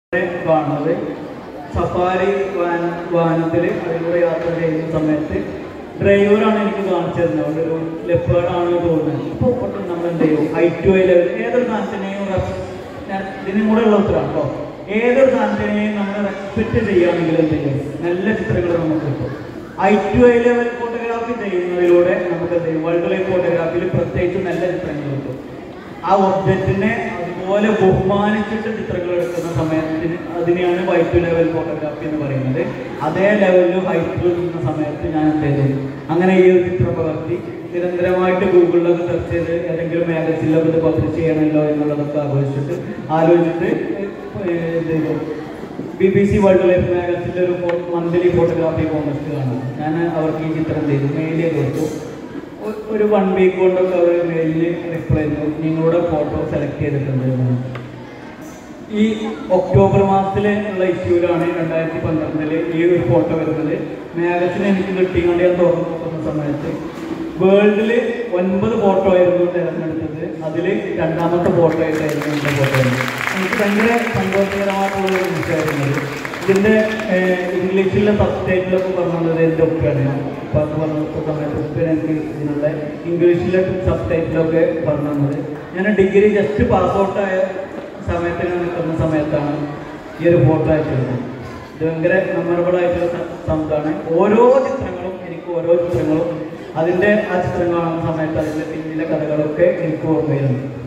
ഇവിടെ കാണുന്നത് safari van വാഹനത്തിൽ അതിലൂടെ യാത്ര ചെയ്യുന്ന സമയത്ത് ഡ്രൈവറാണ് എനിക്ക് കാണിച്ചു തരുന്നത് അവിടെ ഒരു ലെപ്പേർഡാണെന്ന് തോന്നുന്നത് ഇപ്പോൾ പെട്ടെന്ന് നമ്മൾ എന്ത് ചെയ്യും ഐ ടു ഐ ലെവൽ ഏതൊരു സാധനത്തിനെയും റെസ്- ഞാൻ ഇതിനും കൂടെ ഉള്ള ഉത്തരമാണ് കേട്ടോ ഏതൊരു സാധനത്തിനെയും നമ്മൾ റെസ്പെക്ട് ചെയ്യുകയാണെങ്കിൽ എന്ത് ചെയ്യും നല്ല ചിത്രങ്ങൾ നമുക്ക് കിട്ടും eye to eye level photography ചെയ്യുന്നതിലൂടെ നമുക്ക് എന്ത് ചെയ്യും വൈൽഡ് ലൈഫ് ഫോട്ടോഗ്രാഫിയിൽ പ്രത്യേകിച്ച് നല്ല ചിത്രങ്ങൾ കിട്ടും ആ ഒബ്ജക്റ്റിനെ അതുപോലെ ബഹുമാനിച്ചിട്ട് ചിത്രങ്ങൾ എടുക്കുന്ന സമയത്തിന് അതിനെയാണ് വൈറ്റ് ലെവൽ ഫോട്ടോഗ്രാഫി എന്ന് പറയുന്നത് അതേ ലെവലിൽ ഹൈറ്റിൽ നിൽക്കുന്ന സമയത്ത് ഞാൻ എന്ത് ചെയ്തു അങ്ങനെ ഈ ഒരു ചിത്രം പകർത്തി നിരന്തരമായിട്ട് ഗൂഗിളിലൊക്കെ സെർച്ച് ചെയ്ത് ഏതെങ്കിലും മാഗസിനിലൊക്കെ ഇത് പബ്ലിഷ് ചെയ്യണമല്ലോ എന്നുള്ളതൊക്കെ ആലോചിച്ചിട്ട് ആലോചിച്ചിട്ട് ഏഹ് എന്ത് ചെയ്തു B B C world life മാഗസിൻ്റെ ഒരു മന്ത്ലി ഫോട്ടോഗ്രാഫി കോൺടെസ്റ്റ് കാണാം ഞാൻ അവർക്ക് ഈ ചിത്രം ചെയ്തു മെയിൽ ചെയ്ത് കൊടുത്തു ഒ- ഒരു വൺ വീക്ക് കൊണ്ടൊക്കെ അവർ മെയിലിൽ റിപ്ലൈ ചെയ്തു നിങ്ങളുടെ ഫോട്ടോ സെലക്ട് ചെയ്തിട്ടുണ്ട് എന്ന്. ഈ ഒക്ടോബർ മാസത്തിലെ ഉള്ള ഇഷ്യൂലാണ് രണ്ടായിരത്തി പന്ത്രണ്ടില് ഈ ഒരു ഫോട്ടോ വരുന്നത് മാഗസിൻ എനിക്ക് കിട്ടിക്കൊണ്ട് ഞാൻ തുറന്നു നോക്കുന്ന സമയത്ത് വേൾഡിൽ ഒൻപത് ഫോട്ടോ ആയിരുന്നു തിരഞ്ഞെടുത്തത് അതിൽ രണ്ടാമത്തെ ഫോട്ടോ ആയിട്ടായിരുന്നു എൻ്റെ ഫോട്ടോ എനിക്ക് ഭയങ്കര സന്തോഷകരമായിട്ടുള്ള ഒരു നിമിഷമായിരുന്നു ഇത്. ഇതിൻ്റെ ഇംഗ്ലീഷിലെ സബ്സ്റ്റൈറ്റിലൊക്കെ പറഞ്ഞത് എൻ്റെ ഒക്കെയാണ് ഞാൻ പറഞ്ഞു പറഞ്ഞ സമയത്ത് ഉപ്പ എനിക്ക് ഇതിനുള്ള ഇംഗ്ലീഷിലെ സബ്സ്റ്റൈറ്റിലൊക്കെ പറഞ്ഞു തന്നത് ഞാൻ ഡിഗ്രി ജസ്റ്റ് പാസ് ഔട്ടായ സമയത്ത് ഞാൻ നിൽക്കുന്ന സമയത്താണ് ഈ ഒരു ഫോട്ടോ അയച്ചിരുന്നത് ഇത് ഭയങ്കര മെമ്മറബിൾ ആയിട്ടുള്ള സ- സംഭവമാണ് ഓരോ ചിത്രങ്ങളും എനിക്ക് ഓരോ ചിത്രങ്ങളും അതിൻ്റെ ആ ചിത്രം കാണുന്ന സമയത്ത് അതിൻ്റെ പിന്നിലെ കഥകളൊക്കെ എനിക്ക് ഓർമ്മ വരുന്നു